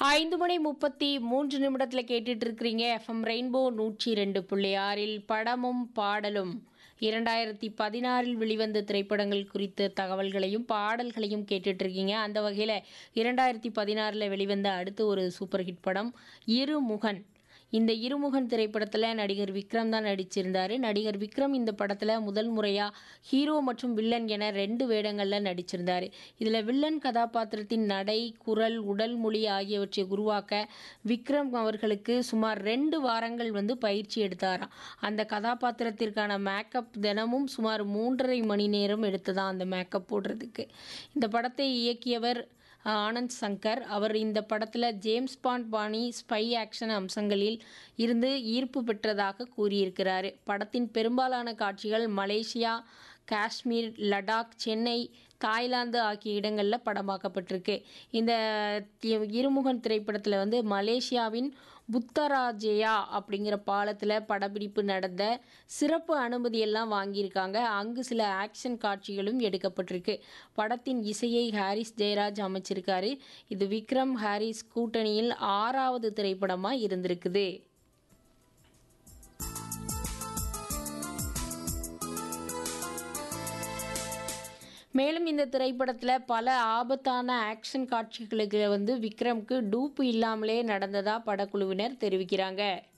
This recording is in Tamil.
ஐந்து மணி முப்பத்தி மூன்று நிமிடத்தில் கேட்டுட்டு இருக்கிறீங்க எஃப்எம் ரெயின்போ நூற்றி ரெண்டு புள்ளி ஆறில் படமும் பாடலும் இரண்டாயிரத்தி பதினாறில் வெளிவந்த திரைப்படங்கள் குறித்த தகவல்களையும் பாடல்களையும் கேட்டுட்டு இருக்கீங்க அந்த வகையில் இரண்டாயிரத்தி பதினாறில் வெளிவந்த அடுத்த ஒரு சூப்பர் ஹிட் படம் இருமுகன் இந்த இருமுகன் திரைப்படத்தில் நடிகர் விக்ரம் தான் நடிச்சிருந்தார் நடிகர் விக்ரம் இந்த படத்தில் முதல் முறையாக ஹீரோ மற்றும் வில்லன் என ரெண்டு வேடங்களில் நடிச்சிருந்தார் இதில் வில்லன் கதாபாத்திரத்தின் நடை குரல் உடல் மொழி ஆகியவற்றை உருவாக்க விக்ரம் அவர்களுக்கு சுமார் ரெண்டு வாரங்கள் வந்து பயிற்சி எடுத்தாராம் அந்த கதாபாத்திரத்திற்கான மேக்கப் தினமும் சுமார் மூன்றரை மணி நேரம் எடுத்ததான் அந்த மேக்கப் போடுறதுக்கு இந்த படத்தை இயக்கியவர் ஆனந்த் சங்கர் அவர் இந்த படத்தில் ஜேம்ஸ் பாண்ட் பாணி ஸ்பை ஆக்ஷன் அம்சங்களில் இருந்து ஈர்ப்பு பெற்றதாக கூறியிருக்கிறார் படத்தின் பெரும்பாலான காட்சிகள் மலேசியா காஷ்மீர் லடாக் சென்னை தாய்லாந்து ஆகிய இடங்களில் படமாக்கப்பட்டிருக்கு இந்த தி- இருமுகன் திரைப்படத்தில் வந்து மலேசியாவின் புத்தராஜயா அப்படிங்கிற பாலத்தில் படப்பிடிப்பு நடந்த சிறப்பு அனுமதியெல்லாம் வாங்கியிருக்காங்க அங்கு சில ஆக்ஷன் காட்சிகளும் எடுக்கப்பட்டிருக்கு படத்தின் இசையை ஹாரிஸ் ஜெயராஜ் அமைச்சிருக்காரு இது விக்ரம் ஹாரிஸ் கூட்டணியில் ஆறாவது திரைப்படமாக இருந்திருக்குது மேலும் இந்த திரைப்படத்தில் பல ஆபத்தான ஆக்ஷன் காட்சிகளுக்கு வந்து விக்ரம்க்கு டூப்பு இல்லாமலே நடந்ததா படக்குழுவினர் தெரிவிக்கிறாங்க